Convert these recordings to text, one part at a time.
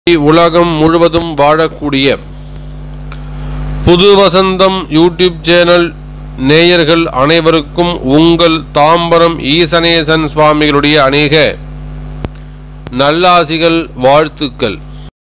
உலகம் முழுவதும் வாழக்கூடிய புது வசந்தம் யூடியூப் சேனல் நேயர்கள் அனைவருக்கும் உங்கள் தாம்பரம் ஈசனேசன் சுவாமிகளுடைய அநேக நல்லாசிகள் வாழ்த்துக்கள்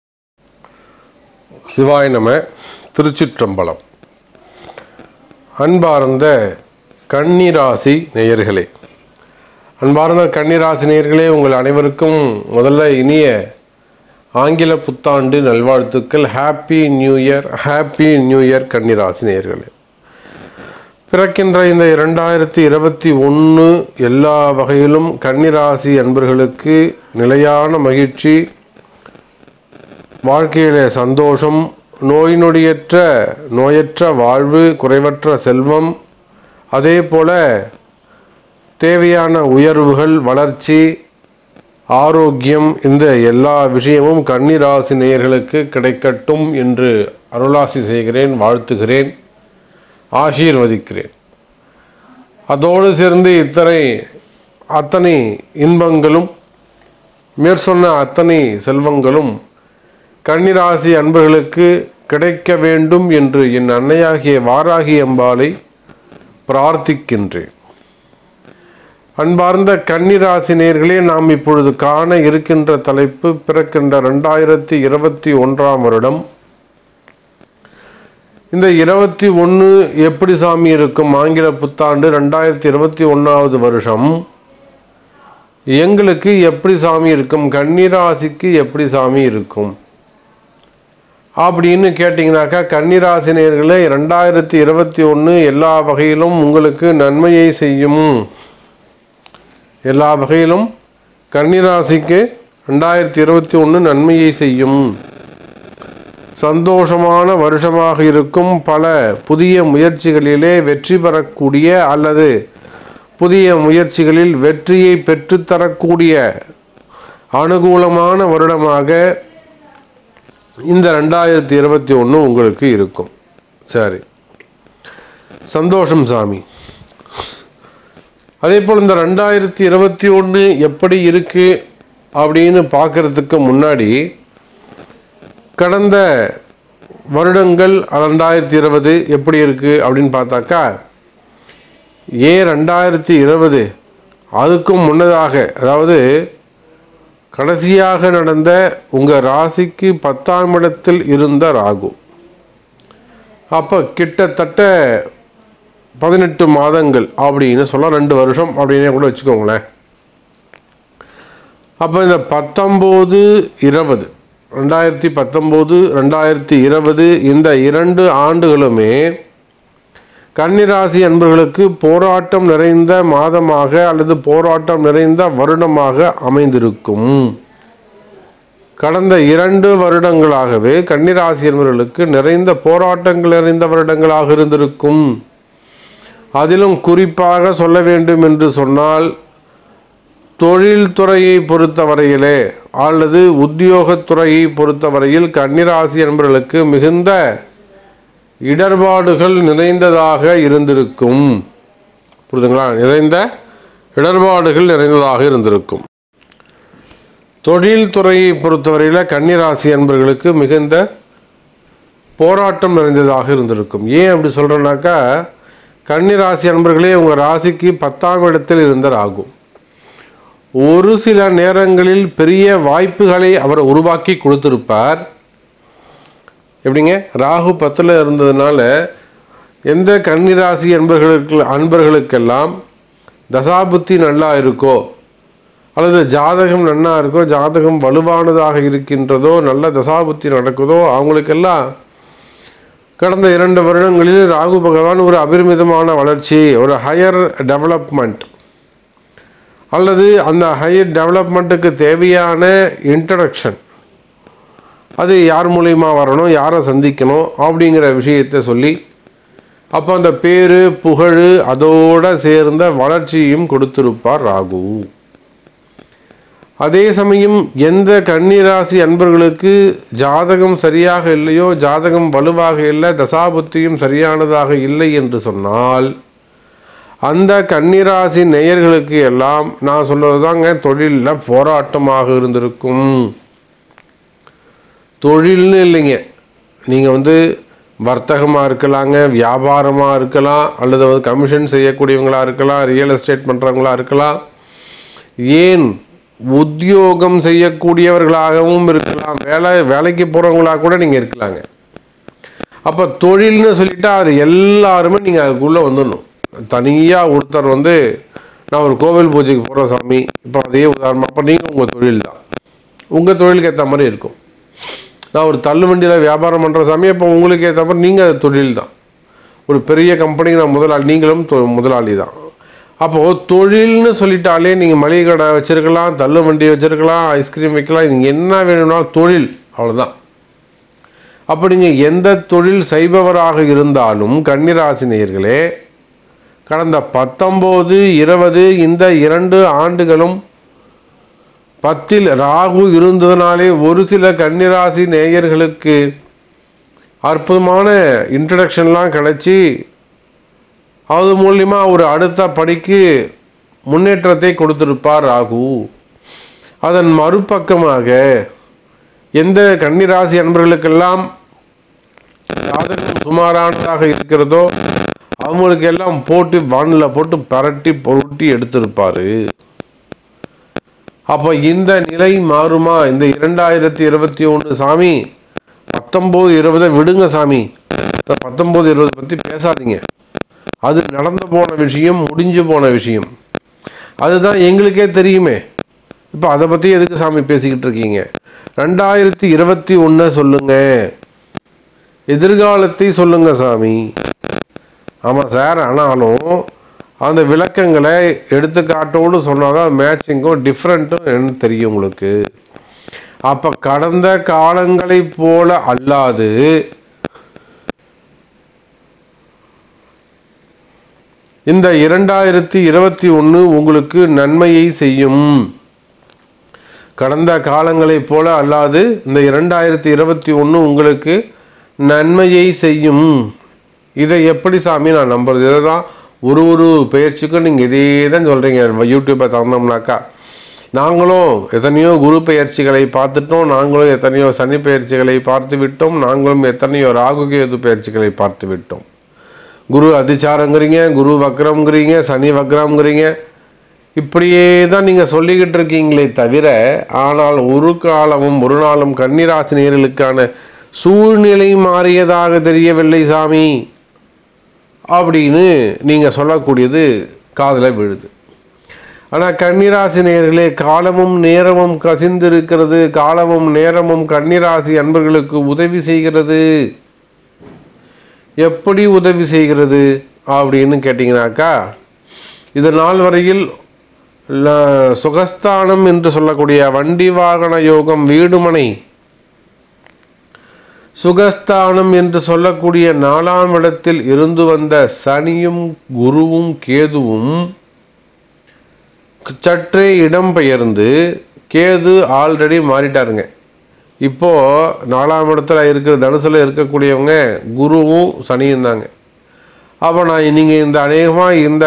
சிவாய நம திருச்சிற்றம்பலம் அன்பார்ந்த கன்னிராசி நேயர்களே அன்பார்ந்த கன்னிராசி நேயர்களே உங்கள் அனைவருக்கும் முதல்ல இனிய ஆங்கில புத்தாண்டு நல்வாழ்த்துக்கள் happy new year happy new year கன்னிராசி நேயர்களே பிறக்கின்ற இந்த இரண்டாயிரத்தி இருபத்தி ஒன்று எல்லா வகையிலும் கன்னிராசி அன்பர்களுக்கு நிலையான மகிழ்ச்சி வாழ்க்கையிலே சந்தோஷம் நோய் நொடியற்ற நோயற்ற வாழ்வு குறைவற்ற செல்வம் அதே போல தேவையான உயர்வுகள் வளர்ச்சி ஆரோக்கியம் இந்த எல்லா விஷயமும் கன்னிராசி நேயர்களுக்கு கிடைக்கட்டும் என்று அருளாசி செய்கிறேன் வாழ்த்துகிறேன் ஆசீர்வதிக்கிறேன் அதோடு சேர்ந்து இத்தனை அத்தனை இன்பங்களும் மேற்சொன்ன அத்தனை செல்வங்களும் கன்னிராசி அன்பர்களுக்கு கிடைக்க வேண்டும் என்று என் அன்னையாகிய வாராகி அம்பாளை பிரார்த்திக்கின்றேன் அன்பார்ந்த கன்னிராசி நேர்களே நாம் இப்பொழுது காண இருக்கின்ற தலைப்பு பிறக்கின்ற ரெண்டாயிரத்தி இருபத்தி ஒன்றாம் வருடம் இந்த இருபத்தி ஒன்று எப்படி சாமி இருக்கும் ஆங்கில புத்தாண்டு ரெண்டாயிரத்தி இருபத்தி ஒன்றாவது வருஷம் எங்களுக்கு எப்படி சாமி இருக்கும் கன்னிராசிக்கு எப்படி சாமி இருக்கும் அப்படின்னு கேட்டிங்கனாக்கா கன்னிராசி நேர்களே ரெண்டாயிரத்தி இருபத்தி ஒன்று எல்லா வகையிலும் உங்களுக்கு நன்மையை செய்யும் எல்லா வகையிலும் கன்னிராசிக்கு ரெண்டாயிரத்தி இருபத்தி ஒன்று நன்மையை செய்யும் சந்தோஷமான வருஷமாக இருக்கும் பல புதிய முயற்சிகளிலே வெற்றி பெறக்கூடிய அல்லது புதிய முயற்சிகளில் வெற்றியை பெற்றுத்தரக்கூடிய அனுகூலமான வருடமாக இந்த ரெண்டாயிரத்தி இருபத்தி ஒன்று உங்களுக்கு இருக்கும் சரி சந்தோஷம் சாமி அதே போல் இந்த ரெண்டாயிரத்தி இருபத்தி ஒன்று எப்படி இருக்கு அப்படின்னு பார்க்கறதுக்கு முன்னாடி கடந்த வருடங்கள் ரெண்டாயிரத்தி இருபது எப்படி இருக்கு அப்படின்னு பார்த்தாக்கா ஏன் ரெண்டாயிரத்தி இருபது அதுக்கும் முன்னதாக அதாவது கடைசியாக நடந்த உங்கள் ராசிக்கு பத்தாம் இடத்தில் இருந்த ராகு அப்போ கிட்டத்தட்ட பதினெட்டு மாதங்கள் அப்படின்னு சொல்ல ரெண்டு வருஷம் அப்படின்னே கூட வச்சுக்கோங்களேன் அப்போ இந்த பத்தொம்போது இருபது ரெண்டாயிரத்தி பத்தொம்போது ரெண்டாயிரத்தி இருபது இந்த இரண்டு ஆண்டுகளுமே கன்னிராசி அன்பர்களுக்கு போராட்டம் நிறைந்த மாதமாக அல்லது போராட்டம் நிறைந்த வருடமாக அமைந்திருக்கும் கடந்த இரண்டு வருடங்களாகவே கன்னிராசி அன்பர்களுக்கு நிறைந்த போராட்டங்கள் நிறைந்த வருடங்களாக இருந்திருக்கும் அதிலும் குறிப்பாக சொல்ல வேண்டும் என்று சொன்னால் தொழில்துறையை பொறுத்தவரையிலே அல்லது உத்தியோகத்துறையை பொறுத்தவரையில் கன்னிராசி என்பவர்களுக்கு மிகுந்த இடர்பாடுகள் நிறைந்ததாக இருந்திருக்கும் புரியுதுங்களா நிறைந்த இடர்பாடுகள் நிறைந்ததாக இருந்திருக்கும் தொழில்துறையை பொறுத்தவரையில் கன்னிராசி என்பவர்களுக்கு மிகுந்த போராட்டம் நிறைந்ததாக இருந்திருக்கும் ஏன் அப்படி சொல்கிறேன்னாக்கா கன்னிராசி அன்பர்களே உங்கள் ராசிக்கு பத்தாம் இடத்தில் இருந்த ராகு ஒரு சில நேரங்களில் பெரிய வாய்ப்புகளை அவர் உருவாக்கி கொடுத்திருப்பார் எப்படிங்க ராகு பத்தில் இருந்ததுனால எந்த கன்னிராசி அன்பர்களுக்கு அன்பர்களுக்கெல்லாம் தசாபுத்தி நல்லா இருக்கோ அல்லது ஜாதகம் நன்னா இருக்கோ ஜாதகம் வலுவானதாக இருக்கின்றதோ நல்ல தசாபுத்தி நடக்குதோ அவங்களுக்கெல்லாம் கடந்த இரண்டு வருடங்களில் ராகு பகவான் ஒரு அபரிமிதமான வளர்ச்சி ஒரு ஹையர் டெவலப்மெண்ட் அல்லது அந்த ஹையர் டெவலப்மெண்ட்டுக்கு தேவையான இன்ட்ரடக்ஷன் அது யார் மூலியமாக வரணும் யாரை சந்திக்கணும் அப்படிங்கிற விஷயத்தை சொல்லி அப்போ அந்த பேர் புகழ் அதோட சேர்ந்த வளர்ச்சியும் கொடுத்திருப்பார் ராகு அதே சமயம் எந்த கன்னிராசி அன்பர்களுக்கு ஜாதகம் சரியாக இல்லையோ ஜாதகம் வலுவாக இல்லை தசாபுத்தியும் சரியானதாக இல்லை என்று சொன்னால் அந்த கன்னிராசி நேயர்களுக்கு எல்லாம் நான் சொல்றது தாங்க தொழிலில் போராட்டமாக இருந்திருக்கும் தொழில்னு இல்லைங்க நீங்கள் வந்து வர்த்தகமாக இருக்கலாங்க வியாபாரமாக இருக்கலாம் அல்லது வந்து கமிஷன் செய்யக்கூடியவங்களா இருக்கலாம் ரியல் எஸ்டேட் பண்ணுறவங்களா இருக்கலாம் ஏன் உத்தியோகம் செய்யக்கூடியவர்களாகவும் இருக்கலாம் வேலை வேலைக்கு போகிறவங்களா கூட நீங்கள் இருக்கலாங்க அப்போ தொழில்னு சொல்லிட்டா அது எல்லாருமே நீங்கள் அதுக்குள்ளே வந்துடணும் தனியாக ஒருத்தர் வந்து நான் ஒரு கோவில் பூஜைக்கு போகிறேன் சாமி இப்போ அதே உதாரணம் அப்போ நீங்கள் உங்கள் தொழில் தான் உங்கள் தொழிலுக்கு ஏற்ற மாதிரி இருக்கும் நான் ஒரு தள்ளுவண்டியில் வியாபாரம் பண்ணுற சாமி அப்போ உங்களுக்கு ஏற்ற மாதிரி நீங்கள் அது தொழில் தான் ஒரு பெரிய கம்பெனிக்கு நான் முதலாளி நீங்களும் தொ- முதலாளி தான் அப்போது தொழில்னு சொல்லிட்டாலே நீங்கள் மளிகை கடை வச்சுருக்கலாம் தள்ளு வண்டி வச்சுருக்கலாம் ஐஸ்கிரீம் வைக்கலாம் நீங்கள் என்ன வேணும்னாலும் தொழில் அவ்வளோதான் அப்போ நீங்கள் எந்த தொழில் செய்பவராக இருந்தாலும் கன்னிராசி நேயர்களே கடந்த பத்தொம்போது இருபது இந்த இரண்டு ஆண்டுகளும் பத்தில் ராகு இருந்ததுனாலே ஒரு சில கன்னிராசி நேயர்களுக்கு அற்புதமான இன்ட்ரடக்ஷன்லாம் கிடைச்சி அது மூலியமா ஒரு அடுத்த படிக்கு முன்னேற்றத்தை கொடுத்திருப்பார் ராகு அதன் மறுபக்கமாக எந்த கன்னிராசி அன்பர்களுக்கெல்லாம் ஜாதகம் சுமாரானதாக இருக்கிறதோ அவங்களுக்கு எல்லாம் போட்டு வானில் போட்டு பரட்டி பொருட்டி எடுத்திருப்பாரு அப்போ இந்த நிலை மாறுமா இந்த இரண்டாயிரத்தி இருபத்தி ஒன்று சாமி பத்தொம்போது இருபதை விடுங்க சாமி இந்த பத்தொம்போது இருபது பற்றி பேசாதீங்க அது நடந்து போன விஷயம் முடிஞ்சு போன விஷயம் அதுதான் எங்களுக்கே தெரியுமே இப்போ அதை பற்றி எதுக்கு சாமி பேசிக்கிட்டு இருக்கீங்க ரெண்டாயிரத்தி இருபத்தி ஒன்றை சொல்லுங்க எதிர்காலத்தை சொல்லுங்க சாமி ஆமாம் சார் ஆனாலும் அந்த விளக்கங்களை எடுத்துக்காட்டோடு சொன்னால் தான் மேட்சிங்கும் டிஃப்ரெண்ட்டும் என்ன தெரியும் உங்களுக்கு அப்போ கடந்த காலங்களைப் போல அல்லாது இந்த இரண்டாயிரத்தி இருபத்தி ஒன்று உங்களுக்கு நன்மையை செய்யும் கடந்த காலங்களைப் போல அல்லாது இந்த இரண்டாயிரத்தி இருபத்தி ஒன்று உங்களுக்கு நன்மையை செய்யும் இதை எப்படி சாமி நான் நம்புறது இதை தான் ஒரு ஒரு பயிற்சிக்கும் நீங்கள் இதே தான் சொல்கிறீங்க யூடியூப்பை திறந்தோம்னாக்கா நாங்களும் எத்தனையோ குரு பயிற்சிகளை பார்த்துட்டோம் நாங்களும் எத்தனையோ சனி பயிற்சிகளை பார்த்து விட்டோம் நாங்களும் எத்தனையோ ராகு கேது பயிற்சிகளை பார்த்து விட்டோம் குரு அதிச்சாரங்கிறீங்க குரு வக்ரம்ங்கிறீங்க சனி வக்ரம்ங்கிறீங்க இப்படியே தான் நீங்கள் சொல்லிக்கிட்டு இருக்கீங்களே தவிர ஆனால் ஒரு காலமும் ஒரு நாளும் கன்னிராசினியர்களுக்கான சூழ்நிலை மாறியதாக தெரியவில்லை சாமி அப்படின்னு நீங்கள் சொல்லக்கூடியது காதில் விழுது ஆனால் கன்னிராசி நேயர்களே காலமும் நேரமும் கசிந்திருக்கிறது காலமும் நேரமும் கன்னிராசி அன்பர்களுக்கு உதவி செய்கிறது எப்படி உதவி செய்கிறது அப்படின்னு கேட்டிங்கனாக்கா இது நாள் வரையில் ல- சுகஸ்தானம் என்று சொல்லக்கூடிய வண்டி வாகன யோகம் வீடுமனை சுகஸ்தானம் என்று சொல்லக்கூடிய நாலாம் இடத்தில் இருந்து வந்த சனியும் குருவும் கேதுவும் சற்றே இடம்பெயர்ந்து கேது ஆல்ரெடி மாறிட்டாருங்க இப்போ நாலாம் இடத்துல இருக்கிற தனுசுல இருக்கக்கூடியவங்க குருவும் சனியும் தாங்க அப்போ நான் நீங்கள் இந்த அநேகமாக இந்த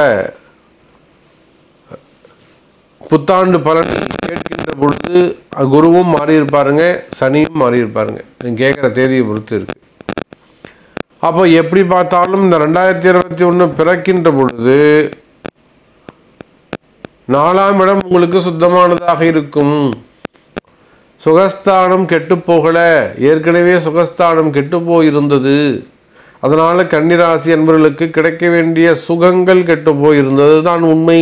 புத்தாண்டு பலன் கேட்கின்ற பொழுது அஹ், குருவும் மாறி இருப்பாருங்க சனியும் மாறி இருப்பாருங்க நீங்கள் கேட்குற தேதியை பொறுத்து இருக்கு அப்போ எப்படி பார்த்தாலும் இந்த ரெண்டாயிரத்தி இருபத்தி ஒன்று பிறக்கின்ற பொழுது நாலாம் இடம் உங்களுக்கு சுத்தமானதாக இருக்கும் சுகஸ்தானம் கெட்டு போகல ஏற்கனவே சுகஸ்தானம் கெட்டு போயிருந்தது அதனால கன்னிராசி என்பவர்களுக்கு கிடைக்க வேண்டிய சுகங்கள் கெட்டு போயிருந்தது தான் உண்மை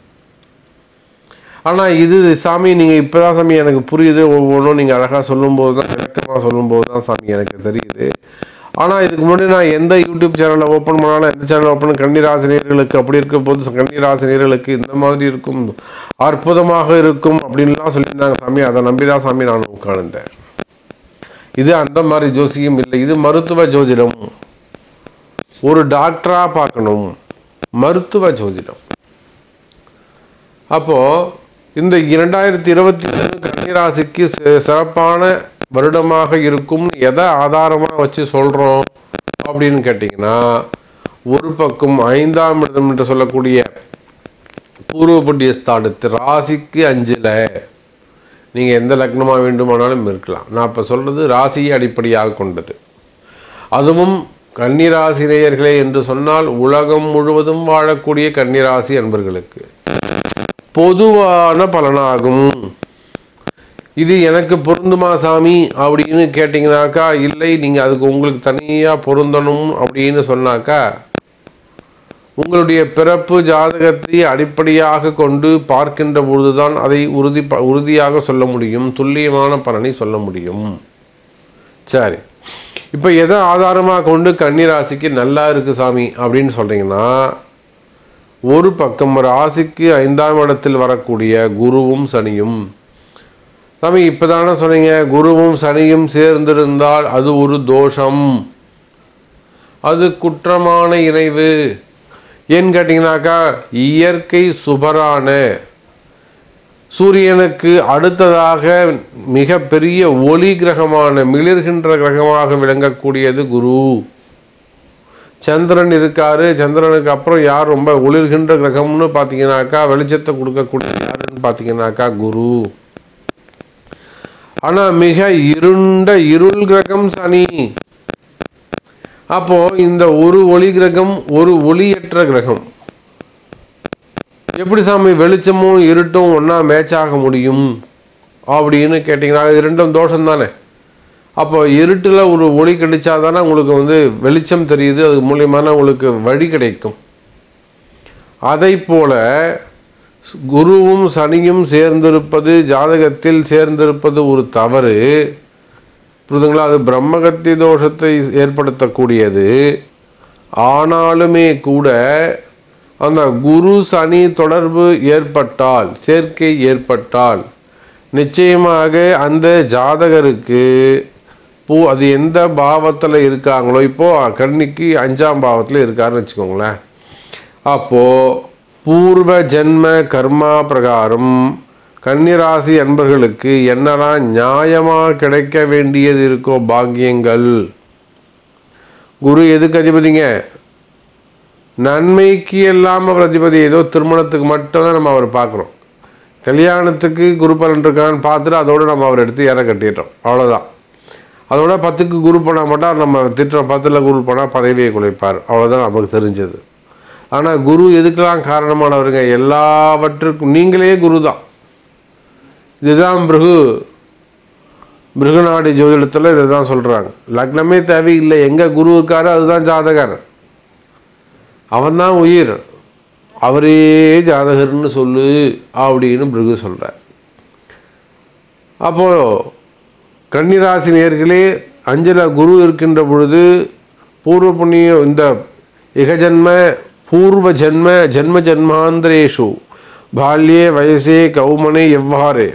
ஆனால் இது சாமி நீங்கள் இப்போதான் சாமி எனக்கு புரியுது ஒவ்வொன்றும் நீங்கள் அழகாக சொல்லும்போது தான் விளக்கமாக சொல்லும்போது தான் சாமி எனக்கு தெரியுது ஆனால் இதுக்கு முன்னாடி நான் எந்த யூடியூப் சேனலை ஓப்பன் பண்ணாலும் எந்த சேனல் ஓப்பன் கன்னிராசினியர்களுக்கு அப்படி இருக்க போது கன்னிராசினியர்களுக்கு இந்த மாதிரி இருக்கும் அற்புதமாக இருக்கும் அப்படின்லாம் சொல்லியிருந்தாங்க சாமி அதை நம்பி தான் சாமி நான் உட்கார்ந்தேன் இது அந்த மாதிரி ஜோசியம் இல்லை இது மருத்துவ ஜோதிடம் ஒரு டாக்டராக பார்க்கணும் மருத்துவ ஜோதிடம் அப்போ இந்த இரண்டாயிரத்தி இருபத்தி மூணு கன்னிராசிக்கு சி- சிறப்பான வருடமாக இருக்கும் எதை ஆதாரமாக வச்சு சொல்கிறோம் அப்படின்னு கேட்டிங்கன்னா ஒரு பக்கம் ஐந்தாம் இடம் என்று சொல்லக்கூடிய பூர்வ புண்ணிய ஸ்தானத்து ராசிக்கு அஞ்சில் நீங்கள் எந்த லக்னமாக வேண்டுமானாலும் இருக்கலாம் நான் இப்போ சொல்கிறது ராசியை அடிப்படையாக கொண்டது அதுவும் கன்னிராசி நேயர்களே என்று சொன்னால் உலகம் முழுவதும் வாழக்கூடிய கன்னிராசி அன்பர்களுக்கு பொதுவான பலனாகும் இது எனக்கு பொருந்துமா சாமி அப்படின்னு கேட்டிங்கனாக்கா இல்லை நீங்கள் அதுக்கு உங்களுக்கு தனியாக பொருந்தணும் அப்படின்னு சொன்னாக்கா உங்களுடைய பிறப்பு ஜாதகத்தை அடிப்படையாக கொண்டு பார்க்கின்ற பொழுதுதான் அதை உறுதி உறுதியாக சொல்ல முடியும் துல்லியமான பலனை சொல்ல முடியும் சரி இப்போ எதை ஆதாரமாக கொண்டு கன்னிராசிக்கு நல்லா இருக்கு சாமி அப்படின்னு சொல்கிறீங்கன்னா ஒரு பக்கம் ராசிக்கு ஐந்தாம் இடத்தில் வரக்கூடிய குருவும் சனியும் சாமி இப்போ தானே சொன்னீங்க குருவும் சனியும் சேர்ந்திருந்தால் அது ஒரு தோஷம் அது குற்றமான இணைவு ஏன்னு கேட்டிங்கனாக்கா இயற்கை சுபரான சூரியனுக்கு அடுத்ததாக மிக பெரிய ஒளி கிரகமான மிளிர்கின்ற கிரகமாக விளங்கக்கூடியது குரு சந்திரன் இருக்காரு சந்திரனுக்கு அப்புறம் யார் ரொம்ப ஒளிர்கின்ற கிரகம்னு பார்த்தீங்கன்னாக்கா வெளிச்சத்தை கொடுக்கக்கூடிய யாருன்னு பார்த்தீங்கன்னாக்கா குரு ஆனால் மிக இருண்ட இருள் கிரகம் சனி அப்போ இந்த ஒரு ஒளி கிரகம் ஒரு ஒளியற்ற கிரகம் எப்படி சாமி வெளிச்சமும் இருட்டும் ஒன்றா மேட்ச் ஆக முடியும் அப்படின்னு கேட்டிங்கன்னா இது ரெண்டும் தோஷம் தானே அப்போ இருட்டில் ஒரு ஒளி கிடைச்சா தானே உங்களுக்கு வந்து வெளிச்சம் தெரியுது அது மூலியமான உங்களுக்கு வழி கிடைக்கும் அதை போல குருவும் சனியும் சேர்ந்திருப்பது ஜாதகத்தில் சேர்ந்திருப்பது ஒரு தவறு புரிதுங்களா அது பிரம்மகத்தி தோஷத்தை ஏற்படுத்தக்கூடியது ஆனாலுமே கூட அந்த குரு சனி தொடர்பு ஏற்பட்டால் சேர்க்கை ஏற்பட்டால் நிச்சயமாக அந்த ஜாதகருக்கு பூ அது எந்த பாவத்தில் இருக்காங்களோ இப்போது கன்னிக்கு அஞ்சாம் பாவத்தில் இருக்காருன்னு வச்சுக்கோங்களேன் அப்போது பூர்வ ஜென்ம கர்மா பிரகாரம் கன்னிராசி அன்பர்களுக்கு என்னெல்லாம் நியாயமாக கிடைக்க வேண்டியது இருக்கோ பாக்கியங்கள் குரு எதுக்கு அதிபதிங்க நன்மைக்கு எல்லாம் அவர் அதிபதி ஏதோ திருமணத்துக்கு மட்டும்தான் நம்ம அவர் பார்க்குறோம் கல்யாணத்துக்கு குரு பலன் இருக்கான்னு பார்த்துட்டு அதோடு நம்ம அவர் எடுத்து இற கட்டிட்டோம் அவ்வளோதான் அதோட பத்துக்கு குரு போனால் மட்டும் நம்ம திட்டம் பத்தில் குரு போனால் பதவியை குலைப்பார் அவ்வளோதான் நமக்கு தெரிஞ்சது ஆனால் குரு எதுக்கெல்லாம் காரணமானவருங்க எல்லாவற்றுக்கும் நீங்களே குரு தான் இதுதான் பிருகு பிருகுநாடி ஜோதிடத்தில் இதை தான் சொல்கிறாங்க லக்னமே தேவையில்லை எங்கே குரு இருக்காரோ அதுதான் ஜாதகர் அவன்தான் உயிர் அவரே ஜாதகர்னு சொல்லு அப்படின்னு பிருகு சொல்கிறார் அப்போது கன்னிராசி நேர்களே அஞ்சல குரு இருக்கின்ற பொழுது பூர்வ புண்ணிய இந்த இகஜன்ம பூர்வ ஜென்ம ஜென்ம ஜென்மாந்திரேஷு பால்யே வயசே கௌமனே எவ்வாறு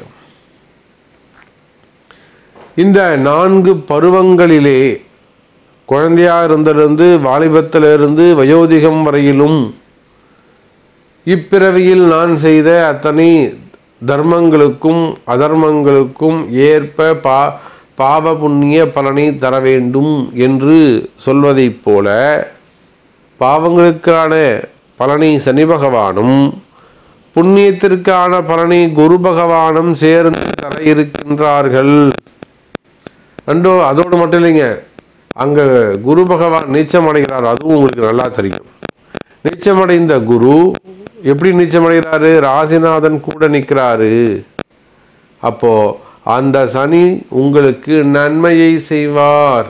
இந்த நான்கு பருவங்களிலே குழந்தையாக இருந்திருந்து வாலிபத்திலிருந்து வயோதிகம் வரையிலும் இப்பிறவியில் நான் செய்த அத்தனை தர்மங்களுக்கும் அதர்மங்களுக்கும் ஏற்ப பா பாவ புண்ணிய பலனை தர வேண்டும் என்று சொல்வதைப் போல பாவங்களுக்கான பலனை சனி பகவானும் புண்ணியத்திற்கான பலனை குரு பகவானும் சேர்ந்து தர இருக்கின்றார்கள் ரெண்டோ அதோடு மட்டும் இல்லைங்க அங்கே குரு பகவான் நீச்சம் அடைகிறார் அதுவும் உங்களுக்கு நல்லா தெரியும் நீச்சமடைந்த குரு எப்படி நீச்சமடைகிறாரு ராசிநாதன் கூட நிற்கிறாரு அப்போ அந்த சனி உங்களுக்கு நன்மையை செய்வார்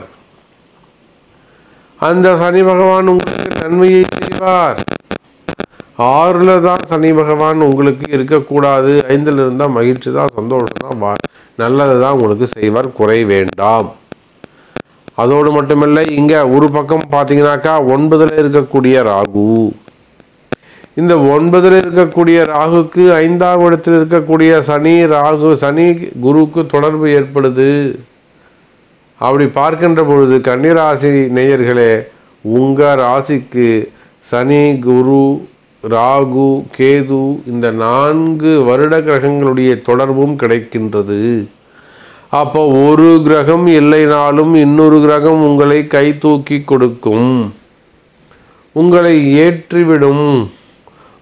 அந்த சனி பகவான் உங்களுக்கு நன்மையை செய்வார் ஆறுல தான் சனி பகவான் உங்களுக்கு இருக்கக்கூடாது ஐந்தில் இருந்தால் மகிழ்ச்சி தான் சந்தோஷம் தான் வா நல்லது தான் உங்களுக்கு செய்வார் குறை வேண்டாம் அதோடு மட்டுமில்லை இங்கே ஒரு பக்கம் பார்த்தீங்கன்னாக்கா ஒன்பதில் இருக்கக்கூடிய ராகு இந்த ஒன்பதில் இருக்கக்கூடிய ராகுக்கு ஐந்தாம் இடத்தில் இருக்கக்கூடிய சனி ராகு சனி குருவுக்கு தொடர்பு ஏற்படுது அப்படி பார்க்கின்ற பொழுது கன்னிராசி நேயர்களே உங்கள் ராசிக்கு சனி குரு ராகு கேது இந்த நான்கு வருட கிரகங்களுடைய தொடர்பும் கிடைக்கின்றது அப்போ ஒரு கிரகம் இல்லைனாலும் இன்னொரு கிரகம் உங்களை கை தூக்கி கொடுக்கும் உங்களை ஏற்றிவிடும்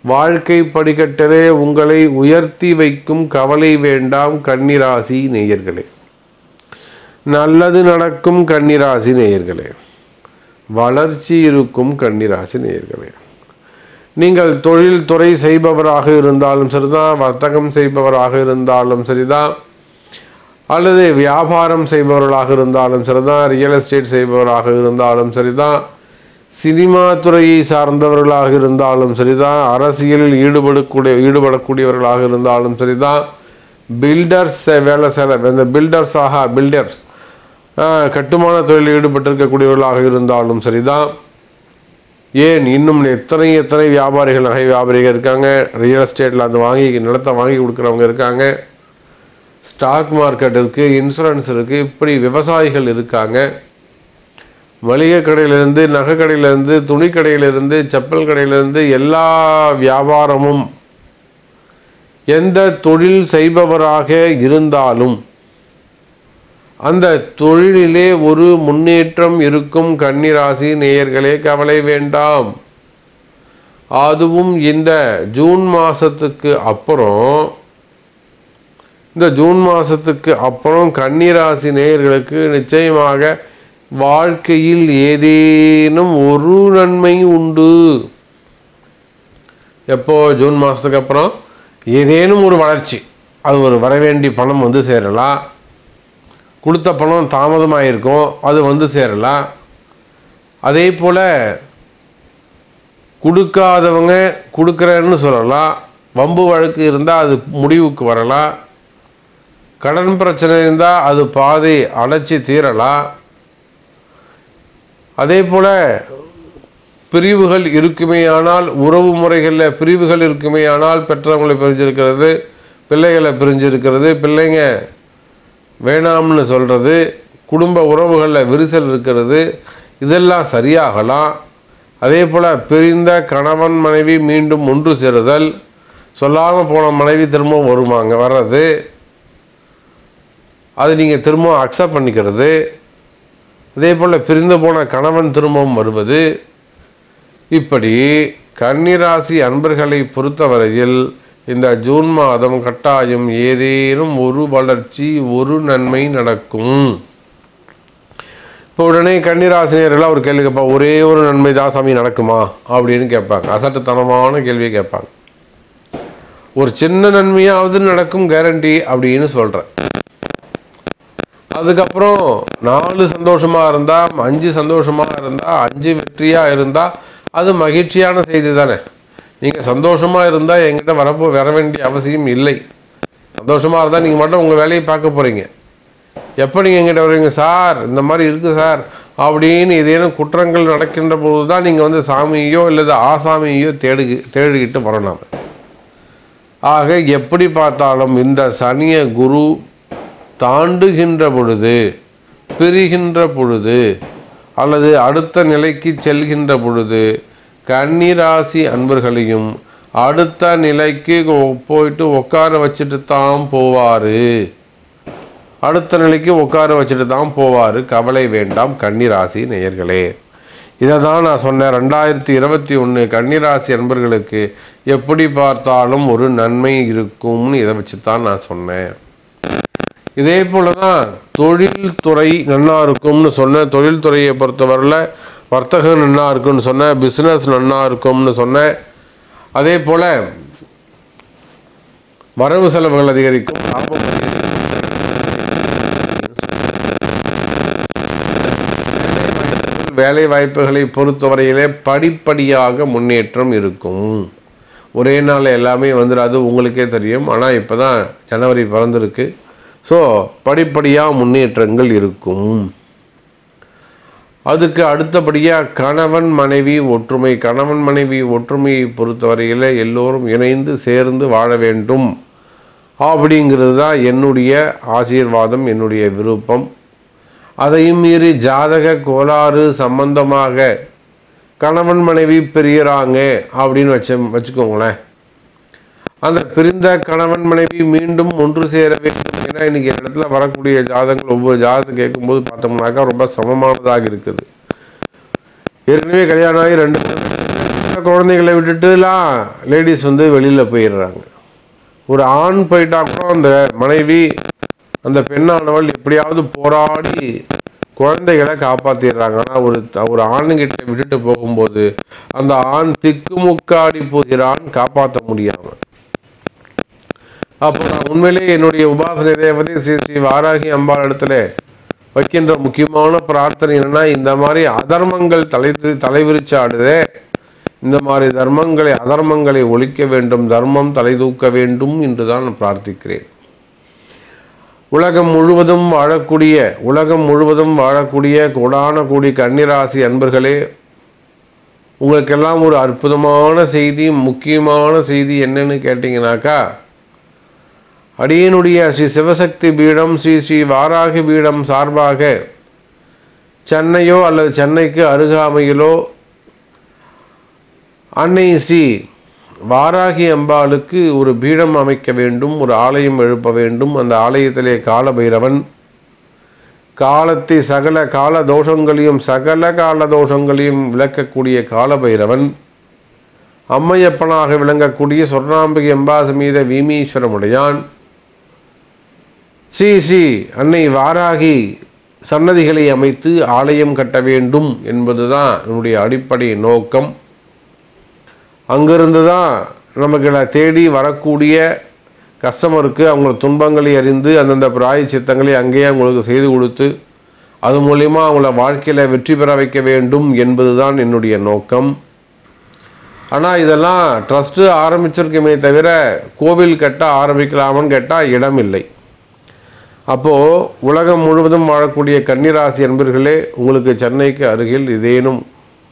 வாழ்க்கை படிக்கட்டிலே உங்களை உயர்த்தி வைக்கும் கவலை வேண்டாம் கன்னிராசி நேயர்களே நல்லது நடக்கும் கன்னிராசி நேயர்களே வளர்ச்சி இருக்கும் கன்னிராசி நேயர்களே நீங்கள் தொழில் துறை செய்பவராக இருந்தாலும் சரிதான் வர்த்தகம் செய்பவராக இருந்தாலும் சரிதான் அல்லது வியாபாரம் செய்பவர்களாக இருந்தாலும் சரிதான் ரியல் எஸ்டேட் செய்பவராக இருந்தாலும் சரிதான் சினிமா துறையை சார்ந்தவர்களாக இருந்தாலும் சரிதான் அரசியலில் ஈடுபடக்கூடிய ஈடுபடக்கூடியவர்களாக இருந்தாலும் சரிதான் பில்டர்ஸ் வேலை செல இந்த பில்டர்ஸாக பில்டர்ஸ் கட்டுமான தொழிலில் ஈடுபட்டிருக்கக்கூடியவர்களாக இருந்தாலும் சரிதான் ஏன் இன்னும் எத்தனை எத்தனை வியாபாரிகள் நகை வியாபாரிகள் இருக்காங்க ரியல் எஸ்டேட்டில் அந்த வாங்கி நிலத்தை வாங்கி கொடுக்குறவங்க இருக்காங்க ஸ்டாக் மார்க்கெட் இருக்குது இன்சூரன்ஸ் இருக்குது இப்படி விவசாயிகள் இருக்காங்க மளிகை கடையிலேருந்து நகை கடையிலேருந்து துணி கடையிலேருந்து செப்பல் கடையிலேருந்து எல்லா வியாபாரமும் எந்த தொழில் செய்பவராக இருந்தாலும் அந்த தொழிலிலே ஒரு முன்னேற்றம் இருக்கும் கன்னிராசி நேயர்களே கவலை வேண்டாம் அதுவும் இந்த ஜூன் மாதத்துக்கு அப்புறம் இந்த ஜூன் மாதத்துக்கு அப்புறம் கன்னிராசி நேயர்களுக்கு நிச்சயமாக வாழ்க்கையில் ஏதேனும் ஒரு நன்மை உண்டு எப்போ ஜூன் மாதத்துக்கு அப்புறம் ஏதேனும் ஒரு வளர்ச்சி அது ஒரு வரவேண்டிய பணம் வந்து சேரலாம் கொடுத்த பணம் தாமதமாக இருக்கும் அது வந்து சேரலாம் அதே போல் கொடுக்காதவங்க கொடுக்குறேன்னு சொல்லலாம் வம்பு வழக்கு இருந்தால் அது முடிவுக்கு வரலாம் கடன் பிரச்சனை இருந்தால் அது பாதி அடைச்சி தீரலாம் அதே போல் பிரிவுகள் இருக்குமேயானால் உறவு முறைகளில் பிரிவுகள் இருக்குமேயானால் பெற்றவங்களை பிரிஞ்சிருக்கிறது பிள்ளைகளை பிரிஞ்சிருக்கிறது பிள்ளைங்க வேணாம்னு சொல்கிறது குடும்ப உறவுகளில் விரிசல் இருக்கிறது இதெல்லாம் சரியாகலாம் அதே போல் பிரிந்த கணவன் மனைவி மீண்டும் ஒன்று சேருதல் சொல்லாமல் போன மனைவி திரும்பவும் வருவாங்க வர்றது அது நீங்கள் திரும்பவும் அக்செப்ட் பண்ணிக்கிறது அதே போல் பிரிந்து போன கணவன் திரும்பவும் வருவது இப்படி கன்னிராசி அன்பர்களை பொறுத்தவரையில் இந்த ஜூன் மாதம் கட்டாயம் ஏதேனும் ஒரு வளர்ச்சி ஒரு நன்மை நடக்கும் இப்போ உடனே கன்னிராசினியர்கள் ஒரு கேள்வி கேட்பாங்க ஒரே ஒரு நன்மை தான் சாமி நடக்குமா அப்படின்னு கேட்பாங்க அசட்டுத்தனமான கேள்வியை கேட்பாங்க ஒரு சின்ன நன்மையாவது நடக்கும் கேரண்டி அப்படின்னு சொல்கிறேன் அதுக்கப்புறம் நாலு சந்தோஷமாக இருந்தால் அஞ்சு சந்தோஷமாக இருந்தால் அஞ்சு வெற்றியாக இருந்தால் அது மகிழ்ச்சியான செய்தி தானே நீங்கள் சந்தோஷமாக இருந்தால் என்கிட்ட வரப்போ வர வேண்டிய அவசியம் இல்லை சந்தோஷமாக இருந்தால் நீங்கள் மட்டும் உங்கள் வேலையை பார்க்க போகிறீங்க எப்போ நீங்கள் எங்கிட்ட வருவீங்க சார் இந்த மாதிரி இருக்குது சார் அப்படின்னு ஏதேனும் குற்றங்கள் நடக்கின்ற பொழுது தான் நீங்கள் வந்து சாமியோ இல்லது ஆசாமியோ தேடு தேடிக்கிட்டு வரலாம் ஆக எப்படி பார்த்தாலும் இந்த சனிய குரு தாண்டுகின்ற பொழுது பிரிகின்ற பொழுது அல்லது அடுத்த நிலைக்கு செல்கின்ற பொழுது கன்னிராசி அன்பர்களையும் அடுத்த நிலைக்கு ஒ- போயிட்டு உட்கார வச்சுட்டு தான் போவார் அடுத்த நிலைக்கு உட்கார வச்சுட்டு தான் போவார் கவலை வேண்டாம் கன்னிராசி நேயர்களே இதை தான் நான் சொன்னேன் ரெண்டாயிரத்தி இருபத்தி ஒன்று கன்னிராசி அன்பர்களுக்கு எப்படி பார்த்தாலும் ஒரு நன்மை இருக்கும்னு இதை வச்சு தான் நான் சொன்னேன் இதே போல தான் தொழில்துறை நன்னா இருக்கும்னு சொன்னேன் தொழில்துறையை பொறுத்தவரையில் வர்த்தகம் நன்னா இருக்கும்னு சொன்னேன் பிஸ்னஸ் நன்னா இருக்கும்னு சொன்னேன் அதே போல் வரவு செலவுகள் அதிகரிக்கும் லாபம் அதிகரிக்கும். வேலை வாய்ப்புகளை பொறுத்தவரையிலே படிப்படியாக முன்னேற்றம் இருக்கும் ஒரே நாள் எல்லாமே வந்துடாது உங்களுக்கே தெரியும் ஆனால் இப்போ தான் ஜனவரி பிறந்திருக்கு ஸோ படிப்படியாக முன்னேற்றங்கள் இருக்கும் அதுக்கு அடுத்தபடியாக கணவன் மனைவி ஒற்றுமை கணவன் மனைவி ஒற்றுமையை பொறுத்தவரையில் எல்லோரும் இணைந்து சேர்ந்து வாழ வேண்டும் அப்படிங்கிறது தான் என்னுடைய ஆசீர்வாதம் என்னுடைய விருப்பம் அதையும் மீறி ஜாதக கோளாறு சம்பந்தமாக கணவன் மனைவி பிரியறாங்க அப்படின்னு வச்ச வச்சுக்கோங்களேன் அந்த பிரிந்த கணவன் மனைவி மீண்டும் ஒன்று சேர வேண்டும் ஏன்னா இன்னைக்கு இடத்துல வரக்கூடிய ஜாதகங்கள் ஒவ்வொரு ஜாதகத்தை கேட்கும்போது பார்த்தோம்னாக்கா ரொம்ப சமமானதாக இருக்குது ஏற்கனவே கல்யாணம் ஆகி ரெண்டு பேரும் வீட்டில் குழந்தைகளை விட்டுட்டுலாம் லேடிஸ் வந்து வெளியில் போயிடுறாங்க ஒரு ஆண் போயிட்டா கூட அந்த மனைவி அந்த பெண்ணானவள் எப்படியாவது போராடி குழந்தைகளை காப்பாத்திடுறாங்க ஆனால் ஒரு ஒரு ஆணுங்கிட்ட விட்டுட்டு போகும்போது அந்த ஆண் திக்குமுக்காடி போகிறான் காப்பாற்ற முடியாம அப்போ நான் உண்மையிலே என்னுடைய உபாசனை தேவதை ஸ்ரீ ஸ்ரீ வாராகி அம்பாள் இடத்துல வைக்கின்ற முக்கியமான பிரார்த்தனை என்னன்னா இந்த மாதிரி அதர்மங்கள் தலை தலைவிரிச்சு ஆடுதே இந்த மாதிரி தர்மங்களை அதர்மங்களை ஒழிக்க வேண்டும் தர்மம் தலை தூக்க வேண்டும் என்று தான் நான் பிரார்த்திக்கிறேன் உலகம் முழுவதும் வாழக்கூடிய உலகம் முழுவதும் வாழக்கூடிய கோடான கோடி கன்னிராசி அன்பர்களே உங்களுக்கெல்லாம் ஒரு அற்புதமான செய்தி முக்கியமான செய்தி என்னன்னு கேட்டிங்கனாக்கா அடியனுடைய ஸ்ரீ சிவசக்தி பீடம் ஸ்ரீ ஸ்ரீ வாராகி பீடம் சார்பாக சென்னையோ அல்லது சென்னைக்கு அருகாமையிலோ அன்னை ஸ்ரீ வாராகி அம்பாளுக்கு ஒரு பீடம் அமைக்க வேண்டும் ஒரு ஆலயம் எழுப்ப வேண்டும் அந்த ஆலயத்திலே காலபைரவன் காலத்தை சகல கால தோஷங்களையும் சகல கால தோஷங்களையும் விளக்கக்கூடிய காலபைரவன் அம்மையப்பனாக விளங்கக்கூடிய சொர்ணாம்பிகை அம்பாசமீத வீமீஸ்வரமுடையான் ஸ்ரீ ஸ்ரீ அன்னை வாராகி சன்னதிகளை அமைத்து ஆலயம் கட்ட வேண்டும் என்பதுதான் நம்முடைய அடிப்படை நோக்கம் அங்கிருந்து தான் நமக்கு தேடி வரக்கூடிய கஸ்டமருக்கு அவங்க துன்பங்களை அறிந்து அந்தந்த பிராய சித்தங்களை அங்கேயே அவங்களுக்கு செய்து கொடுத்து அது மூலிமா அவங்கள வாழ்க்கையில் வெற்றி பெற வைக்க வேண்டும் என்பது தான் என்னுடைய நோக்கம் ஆனால் இதெல்லாம் ட்ரஸ்ட்டு ஆரம்பிச்சிருக்குமே தவிர கோவில் கட்ட ஆரம்பிக்கலாமான்னு கேட்டால் இடம் இல்லை அப்போது உலகம் முழுவதும் வாழக்கூடிய கன்னிராசி அன்பர்களே உங்களுக்கு சென்னைக்கு அருகில் இதேனும்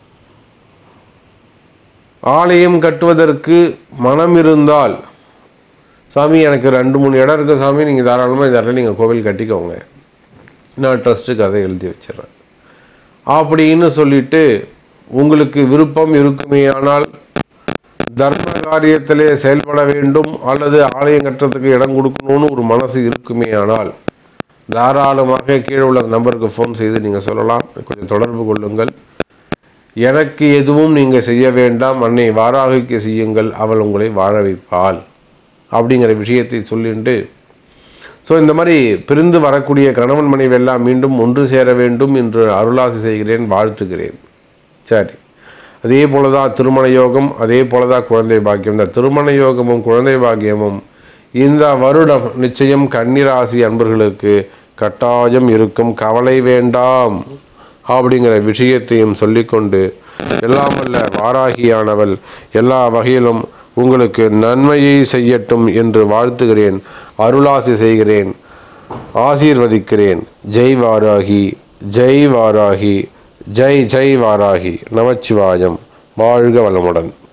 ஆலயம் கட்டுவதற்கு மனம் இருந்தால் சாமி எனக்கு ரெண்டு மூணு இடம் இருக்குது சாமி நீங்கள் தாராளமாக இந்த இடத்துல நீங்கள் கோவில் கட்டிக்கோங்க நான் ட்ரஸ்ட்டுக்கு அதை எழுதி வச்சிடுறேன் அப்படின்னு சொல்லிட்டு உங்களுக்கு விருப்பம் இருக்குமே ஆனால் தர்ம காரியத்திலே செயல்பட வேண்டும் அல்லது ஆலயம் கட்டுறதுக்கு இடம் கொடுக்கணும்னு ஒரு மனசு இருக்குமே ஆனால் தாராளமாக கீழே உள்ள நம்பருக்கு ஃபோன் செய்து நீங்கள் சொல்லலாம் கொஞ்சம் தொடர்பு கொள்ளுங்கள் எனக்கு எதுவும் நீங்கள் செய்ய வேண்டாம் அன்னை வாராகிக்கு செய்யுங்கள் அவள் உங்களை வாழ வைப்பாள் அப்படிங்கிற விஷயத்தை சொல்லிட்டு ஸோ இந்த மாதிரி பிரிந்து வரக்கூடிய கணவன் மனைவி எல்லாம் மீண்டும் ஒன்று சேர வேண்டும் என்று அருளாசி செய்கிறேன் வாழ்த்துகிறேன் சரி அதே போல தான் திருமண யோகம் அதே போல தான் குழந்தை பாக்கியம் இந்த திருமண யோகமும் குழந்தை பாக்கியமும் இந்த வருடம் நிச்சயம் கன்னிராசி அன்பர்களுக்கு கட்டாயம் இருக்கும் கவலை வேண்டாம் அப்படிங்கிற விஷயத்தையும் சொல்லிக்கொண்டு எல்லாம் வல்ல வாராகியானவள் எல்லா வகையிலும் உங்களுக்கு நன்மையை செய்யட்டும் என்று வாழ்த்துகிறேன் அருளாசி செய்கிறேன் ஆசீர்வதிக்கிறேன் ஜெய் வாராகி ஜெய் வாராகி ஜெய் ஜெய் வாராகி நமச்சிவாயம் வாழ்க வளமுடன்